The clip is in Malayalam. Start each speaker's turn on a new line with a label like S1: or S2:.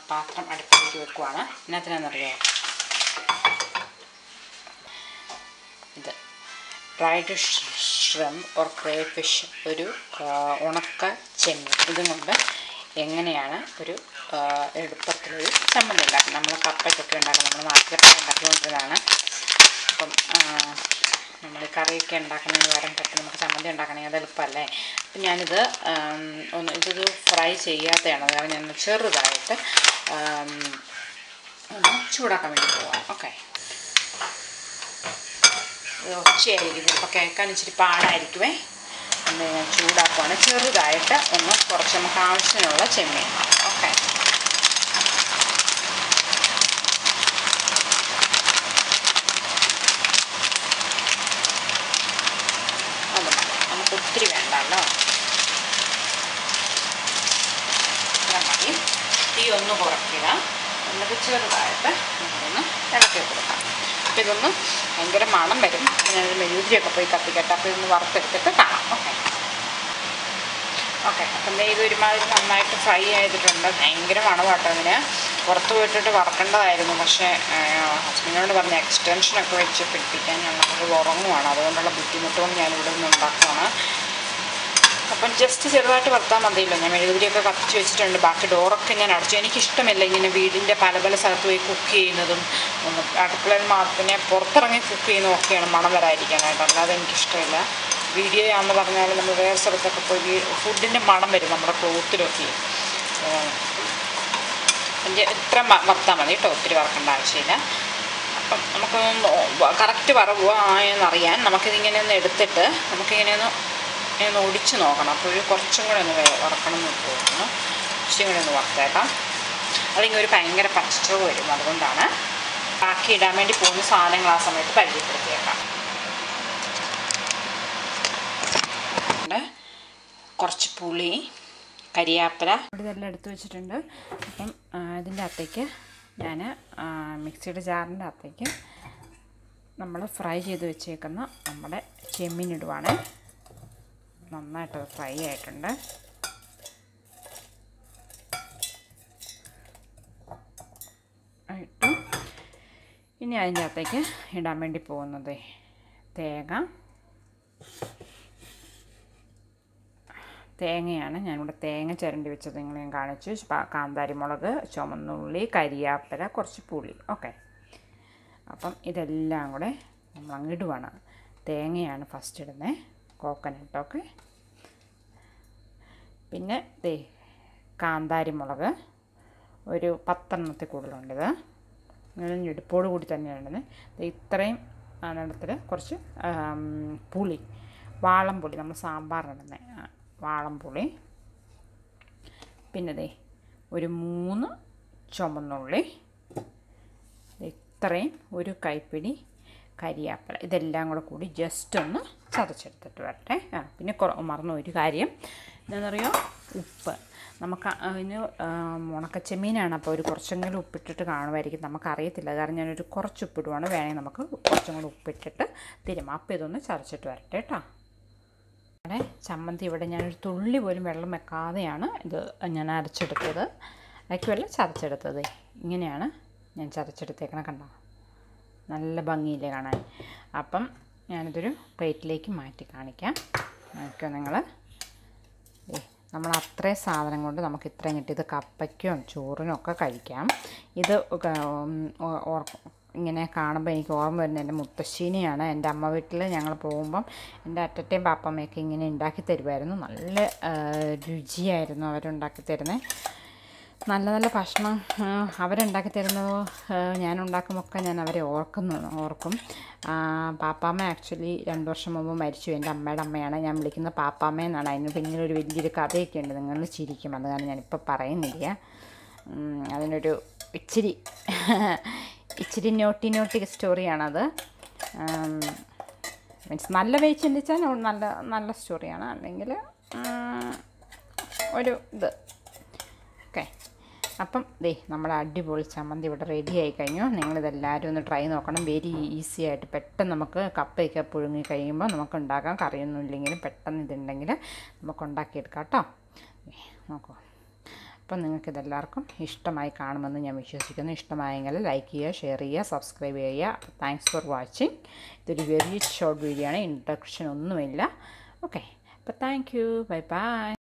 S1: പാത്രം അടുപ്പിലേക്ക് വെക്കുവാണ് ഇതിനകത്തിനാണെന്നറിയോ ഇത് dried shrimp or crayfish ഒരു ആ, ഉണക്ക ചെമ്മീൻ ഇതും കൊണ്ട് എങ്ങനെയാണ് ഒരു ആ, എളുപ്പത്തിലൊരു ചമ്മന്തി ഉണ്ടാക്കുന്നത് നമ്മൾ കപ്പയ്ക്കൊക്കെ ഉണ്ടാക്കുന്നത് നമ്മൾ നാട്ടിലൊക്കെ ഉണ്ടാക്കിക്കൊണ്ടിരുന്നതാണ് അപ്പം നമ്മൾ കറിയൊക്കെ ഉണ്ടാക്കുന്നതിന് പകരം പെട്ടെന്ന് നമുക്ക് ചമ്മന്തി ഉണ്ടാക്കണമെങ്കിൽ അത് എളുപ്പമല്ലേ അപ്പം ഞാനിത് ആം, ഒന്ന് ഇതൊരു ഫ്രൈ ചെയ്യാത്തതാണ് അത് കാരണം ഞാൻ ചെറുതായിട്ട് ആം, ഒന്ന് ചൂടാക്കാൻ വേണ്ടി പോവാം ഓക്കെ ഇത് ഒച്ചയായിരിക്കും ചിലപ്പോൾ കേൾക്കാൻ ഇച്ചിരി പാടായിരിക്കുമേ ഒന്ന് ഞാൻ ചൂടാക്കുവാണ് ചെറുതായിട്ട് ഒന്ന് കുറച്ച് നമുക്ക് ആവശ്യത്തിനുള്ള ചെമ്മീൻ ഓക്കെ അത് മതി നമുക്ക് ഒത്തിരി വേണ്ടല്ലോ ഇത്ര മതി തീ ഒന്ന് കുറയ്ക്കുക എന്നിട്ട് ചെറുതായിട്ട് നമുക്കൊന്ന് ഇളക്കി കൊടുക്കാം അപ്പോൾ ഇതൊന്ന് ഭയങ്കര മണം വരും അപ്പോൾ ഞാനൊരു മെഴുകുതിരിയൊക്കെ പോയി കത്തിക്കട്ടെ അപ്പോൾ ഇതൊന്ന് വറുത്തെടുത്തിട്ട് കാണാം ഓക്കെ ഓക്കെ അപ്പം ദേ ഇത് ഒരുമാതിരി നന്നായിട്ട് ഫ്രൈ ചെയ്തിട്ടുണ്ട് ഭയങ്കര മണമാട്ടോ അതിന് പുറത്ത് പോയിട്ടിട്ട് വറക്കേണ്ടതായിരുന്നു പക്ഷേ ഹസ്ബൻഡിനോട് പറഞ്ഞ എക്സ്റ്റൻഷനൊക്കെ വെച്ച് പിടിപ്പിക്കാൻ ഞങ്ങൾക്ക് ഉറങ്ങുവാണ് അതുകൊണ്ടുള്ള ബുദ്ധിമുട്ടുകൊണ്ട് ഞാൻ ഇവിടെ നിന്ന് ഉണ്ടാക്കുകയാണ് അപ്പം ജസ്റ്റ് ചെറുതായിട്ട് വറുത്താൽ മതിയല്ലോ ഞാൻ മെഴുകുതിരിയൊക്കെ കത്തിച്ച് വെച്ചിട്ടുണ്ട് ബാക്കി ഡോറൊക്കെ ഞാൻ അടച്ചു എനിക്കിഷ്ടമില്ല ഇങ്ങനെ വീടിൻ്റെ പല പല സ്ഥലത്ത് പോയി കുക്ക് ചെയ്യുന്നതും ഉം, അടുക്കളയിൽ മാത്രമേ പുറത്തിറങ്ങി കുക്ക് ചെയ്യുന്നതും ഒക്കെയാണ് മണം വരാതിരിക്കാനായിട്ട് അല്ലാതെ എനിക്കിഷ്ടമില്ല വീഡിയോ ആണെന്ന് പറഞ്ഞാൽ നമ്മൾ വേറെ സ്ഥലത്തൊക്കെ പോയി ഫുഡിൻ്റെ മണം വരും നമ്മുടെ ക്ലോത്തിലൊക്കെ ഏഹ്, എൻ്റെ ഇത്ര മ- വറുത്താൽ മതി കേട്ടോ ഒത്തിരി വറക്കേണ്ട ആവശ്യമില്ല അപ്പം നമുക്കൊന്ന് കറക്റ്റ് വറവോ ആയെന്നറിയാൻ നമുക്കിതിങ്ങനെ ഒന്ന് എടുത്തിട്ട് നമുക്കിങ്ങനെ ഒന്ന് ഇങ്ങനെ ഒന്ന് ഒടിച്ച് നോക്കണം അപ്പോൾ ഒരു കുറച്ചും കൂടെ ഒന്ന് വേ- വറക്കണം എന്ന് തോന്നുന്നു കുറച്ചും കൂടെ ഒന്ന് വറുത്തേക്കാം അല്ലെങ്കിൽ ഒരു ഭയങ്കര പച്ചച്ചവ് വരും അതുകൊണ്ടാണ് ബാക്കി ഇടാൻ വേണ്ടി പോകുന്ന സാധനങ്ങൾ ആ സമയത്ത് പരിചയപ്പെടുത്തിയേക്കാം ഉണ്ട്. കുറച്ച് പുളി കരിയാപ്പില ഇവിടെ ഇതെല്ലാം എടുത്ത് വെച്ചിട്ടുണ്ട് അപ്പം ആ, ഇതിൻ്റെ അകത്തേക്ക് ഞാൻ മിക്സിയുടെ ജാറിൻ്റെ അകത്തേക്ക് നമ്മൾ ഫ്രൈ ചെയ്ത് വെച്ചേക്കുന്ന നമ്മുടെ ചെമ്മീൻ ഇടുവാണ് നന്നായിട്ട് ഫ്രൈ ആയിട്ടുണ്ട് ഇട്ടു ഇനി അതിൻ്റെ അകത്തേക്ക് ഇടാൻ വേണ്ടി പോകുന്നത് തേങ്ങ തേങ്ങയാണ് ഞാനിവിടെ തേങ്ങ ചിരണ്ടി വെച്ചത് നിങ്ങൾ ഞാൻ കാണിച്ചു പ- കാന്താരി മുളക് ചുമന്നുള്ളി കരിയാപ്പില കുറച്ച് പുളി ഓക്കെ അപ്പം ഇതെല്ലാം കൂടെ നമ്മൾ അങ്ങ് ഇടുവാണ് തേങ്ങയാണ് ഫസ്റ്റ് ഇടുന്നത് കോക്കനട്ട് ഓക്കെ പിന്നെ ദേ കാന്താരി മുളക് ഒരു പത്തെണ്ണത്തിൽ കൂടുതലുണ്ടിത് ഇങ്ങനെ ഞെടുപ്പോട് കൂടി തന്നെയാണ് ഇടുന്നത് ദേ ഇത്രയും എണ്ണത്തിൽ കുറച്ച് ആം, പുളി വാളംപുളി നമ്മൾ സാമ്പാറിനിടുന്നത് വാളംപുളി പിന്നെ ദേ ഒരു മൂന്ന് ചുമന്നുള്ളി ദേ ഇത്രയും ഒരു കൈപ്പിടി കരിയാപ്പില ഇതെല്ലാം കൂടെ കൂടി ജസ്റ്റ് ഒന്ന് ചതച്ചെടുത്തിട്ട് വരട്ടെ ആ പിന്നെ കുറ മറന്നു ഒരു കാര്യം എന്താണെന്നറിയോ ഉപ്പ് നമുക്ക് അതിന് ഉണക്കച്ചെമ്മീനാണ് അപ്പോൾ ഒരു കുറച്ചെങ്കിലും ഉപ്പിട്ടിട്ട് കാണുമായിരിക്കും നമുക്കറിയത്തില്ല കാരണം ഞാനൊരു കുറച്ച് ഉപ്പിടുവാണ് വേണമെങ്കിൽ നമുക്ക് കുറച്ചും കൂടി ഉപ്പിട്ടിട്ട് തിരുമാ അപ്പോൾ ഇതൊന്ന് ചതച്ചിട്ട് വരട്ടെ കേട്ടോ ഇവിടെ ചമ്മന്തി ഇവിടെ ഞാനൊരു തുള്ളി പോലും വെള്ളം വെക്കാതെയാണ് ഇത് ഞാൻ അരച്ചെടുത്തത് അരയ്ക്കുമല്ല ചതച്ചെടുത്തത് ഇങ്ങനെയാണ് ഞാൻ ചതച്ചെടുത്തേക്കണ കണ്ടോ നല്ല ഭംഗിയില്ലേ കാണാൻ അപ്പം ഞാനിതൊരു പ്ലേറ്റിലേക്ക് മാറ്റി കാണിക്കാം നോക്കിയോ നിങ്ങൾ നമ്മൾ അത്രയും സാധനം കൊണ്ട് നമുക്ക് ഇത്രയും കിട്ടി ഇത് കപ്പയ്ക്കും ചോറിനും ഒക്കെ കഴിക്കാം ഇത് ക- ഉം, ഓ- ഓർ- ഇങ്ങനെ കാണുമ്പോൾ എനിക്ക് ഓർമ്മ വരുന്നത് എൻ്റെ മുത്തശ്ശീനെയാണ് എൻ്റെ അമ്മ വീട്ടിൽ ഞങ്ങൾ പോകുമ്പം എൻ്റെ അറ്റത്തെയും പാപ്പമ്മയൊക്കെ ഇങ്ങനെ ഉണ്ടാക്കി തരുമായിരുന്നു നല്ല ആ, രുചിയായിരുന്നു അവരുണ്ടാക്കി തരുന്നത് നല്ല നല്ല ഭക്ഷണം ആ, അവരുണ്ടാക്കി തരുന്നത് ഞാൻ ഉണ്ടാക്കുമൊക്കെ ഞാൻ അവരെ ഓർക്കുന്നു ഓർക്കും ആ, പാപ്പാമ്മ ആക്ച്വലി രണ്ട് വർഷം മുമ്പ് മരിച്ചു എൻ്റെ അമ്മയുടെ അമ്മയാണ് ഞാൻ വിളിക്കുന്നത് പാപ്പാമ്മ എന്നാണ് അതിന് പിന്നിൽ ഒരു വലിയൊരു കഥയൊക്കെ ഉണ്ട് നിങ്ങൾ ചിരിക്കും അത് കാരണം ഞാനിപ്പോൾ പറയുന്നില്ല ഉം, അതിനൊരു ഇച്ചിരി ഇച്ചിരി നോട്ടി നോട്ടി സ്റ്റോറിയാണത് മീൻസ് നല്ല വേ ചിന്തിച്ചാൽ നല്ല നല്ല സ്റ്റോറിയാണ് അല്ലെങ്കിൽ ഒരു ഇത് ഓക്കെ അപ്പം ദേ നമ്മുടെ അടിപൊളി ചമ്മന്തി ഇവിടെ റെഡി ആയി കഴിഞ്ഞു നിങ്ങളിതെല്ലാവരും ഒന്ന് ട്രൈ നോക്കണം വെരി ഈസി ആയിട്ട് പെട്ടെന്ന് നമുക്ക് കപ്പയൊക്കെ പുഴുങ്ങി കഴിയുമ്പോൾ നമുക്ക് ഉണ്ടാക്കാം കറിയൊന്നും ഇല്ലെങ്കിലും പെട്ടെന്ന് ഇതുണ്ടെങ്കിൽ നമുക്ക് ഉണ്ടാക്കിയെടുക്കാം കേട്ടോ ദേ, നോക്കൂ അപ്പം നിങ്ങൾക്ക് ഇതെല്ലാവർക്കും ഇഷ്ടമായി കാണുമെന്ന് ഞാൻ വിശ്വസിക്കുന്നു ഇഷ്ടമായെങ്കിൽ ലൈക്ക് ചെയ്യുക ഷെയർ ചെയ്യുക സബ്സ്ക്രൈബ് ചെയ്യുക താങ്ക്സ് ഫോർ വാച്ചിങ് ഇതൊരു വെരി ഷോർട്ട് വീഡിയോ ആണ് ഇൻട്രഡക്ഷൻ ഒന്നുമില്ല ഓക്കെ അപ്പോൾ താങ്ക് യു ബൈ ബൈ